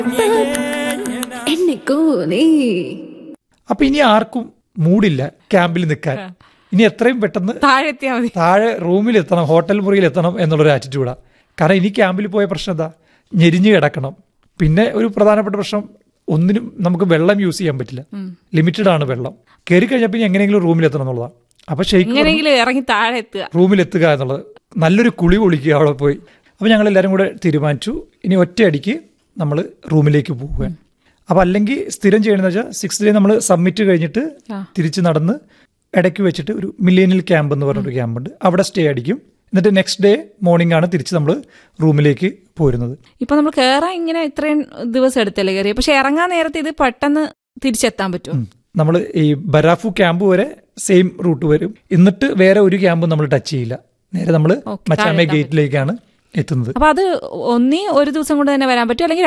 എന്നെക്കോ നീ അപ്പൊ ഇനി ആർക്കും മൂടില്ല ക്യാമ്പിൽ നിൽക്കാൻ ഇനി എത്രയും പെട്ടെന്ന് താഴെ എത്തിയാ മതി താഴെ റൂമിൽ എത്തണം ഹോട്ടൽ മുറിയിൽ എത്തണം എന്നുള്ളൊരു ആറ്റിറ്റ്യൂഡാണ് കാരണം ഇനി ക്യാമ്പിൽ പോയ പ്രശ്നം എന്താ ഞെരിഞ്ഞു കിടക്കണം പിന്നെ ഒരു പ്രധാനപ്പെട്ട പ്രശ്നം ഒന്നിനും നമുക്ക് വെള്ളം യൂസ് ചെയ്യാൻ പറ്റില്ല ലിമിറ്റഡ് ആണ് വെള്ളം കയറി കഴിഞ്ഞാൽ പിന്നെ എങ്ങനെയെങ്കിലും റൂമിൽ എത്തണം എന്നുള്ളതാണ് അപ്പൊ ശരിക്കും എങ്ങനെയെങ്കിലും ഇറങ്ങി താഴെ എത്തുക റൂമിൽ എത്തുക എന്നുള്ളത് നല്ലൊരു കുളി കുളിക്കുക അവിടെ പോയി അപ്പോൾ ഞങ്ങൾ എല്ലാവരും കൂടെ തീരുമാനിച്ചു ഇനി ഒറ്റയടിക്ക് നമ്മൾ റൂമിലേക്ക് പോവുകയാണ് അപ്പോൾ അല്ലെങ്കിൽ സ്ഥിരം ചെയ്യണമെന്ന് വെച്ചാൽ സിക്സ് ഡേ നമ്മൾ സബ്മിറ്റ് കഴിഞ്ഞിട്ട് ആ. തിരിച്ച് നടന്ന് ഇടയ്ക്ക് വെച്ചിട്ട് ഒരു മില്ലേനിയൽ ക്യാമ്പ് എന്ന് പറഞ്ഞൊരു ക്യാമ്പുണ്ട് അവിടെ സ്റ്റേ അടിക്കും എന്നിട്ട് നെക്സ്റ്റ് ഡേ മോർണിംഗ് ആണ് തിരിച്ച് നമ്മൾ റൂമിലേക്ക് പോരുന്നത് ഇപ്പൊ നമ്മൾ കേറാൻ ഇങ്ങനെ ഇത്രയും ദിവസം എടുത്തല്ലേ കയറി പക്ഷെ ഇറങ്ങാൻ നേരത്തെ ഇത് പെട്ടെന്ന് തിരിച്ചെത്താൻ പറ്റുമോ നമ്മൾ ഈ ബരാഫു ക്യാമ്പ് വരെ സെയിം റൂട്ട് വരും എന്നിട്ട് വേറെ ഒരു ക്യാമ്പും നമ്മൾ ടച്ച് ചെയ്യില്ല നേരെ നമ്മൾ Okay, മച്ചാമേ താഴെ എത്താൻ ഗേറ്റിലേക്കാണ് എത്തുന്നത് അപ്പൊ അത് ഒന്നി ഒരു ദിവസം കൊണ്ട് തന്നെ വരാൻ പറ്റും അല്ലെങ്കിൽ